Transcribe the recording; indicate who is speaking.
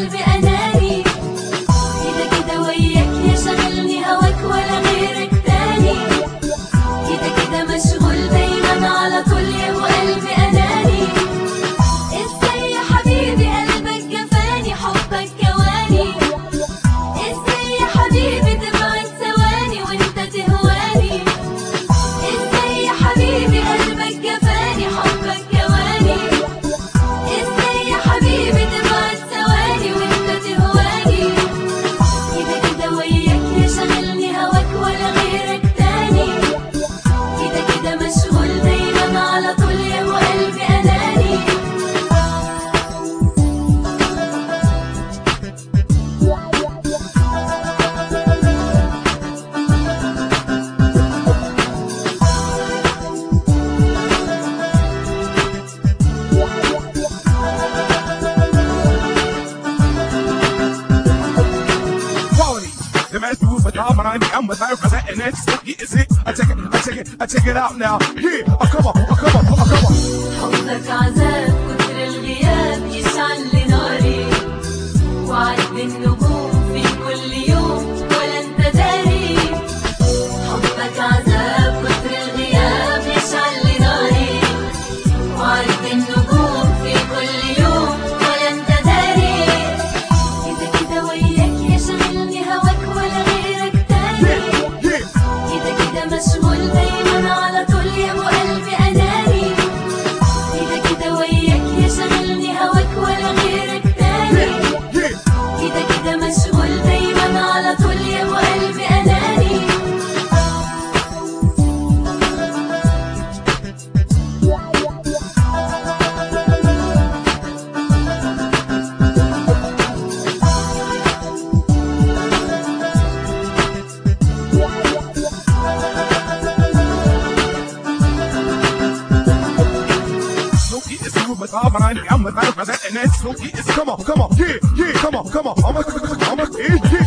Speaker 1: وقلبي اناني كده كده وياك يا شغلني هواك ولا غيرك تاني كده كده مشغول دايما على طول يا وقلبي اناني ازاي يا حبيبي قلبك جفاني حبك جواني ازاي يا حبيبي تبعد ثواني وانت تهواني ازاي يا حبيبي قلبك جفاني حبك جواني ازاي يا حبيبي تبعد ثواني وانت تهواني كده كده وياك يا شغلني هواك ولا غيرك تاني كده كده مشغول دايما على طول يا وقلبي اناني
Speaker 2: quality. The man who but I'm behind me, I'm with her, cause and that's it, is it? I take it, I take it, I take it out now. Yeah, I come up, I come up, I come up.
Speaker 1: حبك عذاب كتر الغياب يشعل لي ناري وعد النجوم في كل يوم ولا انت داري حبك عذاب كتر الغياب يشعل لي ناري وعد النجوم في كل يوم ولا انت داري كده كده وياك يا شغلني هواك ولا غيرك تاني
Speaker 2: Yeah, yeah.
Speaker 1: كده كده مشغول دايما على طول يا ابو قلبي اناني كده كده وياك يا شغلني هواك ولا غيرك تاني
Speaker 2: Yeah,
Speaker 1: كده كده مشغول دايما على طول يا ابو قلبي اناني
Speaker 2: Snooki is who but I'm behind me, I'm with her, cause and that's Snooki is come on, come on, yeah, yeah, come on, come on. I'm a, I'm a, yeah, yeah.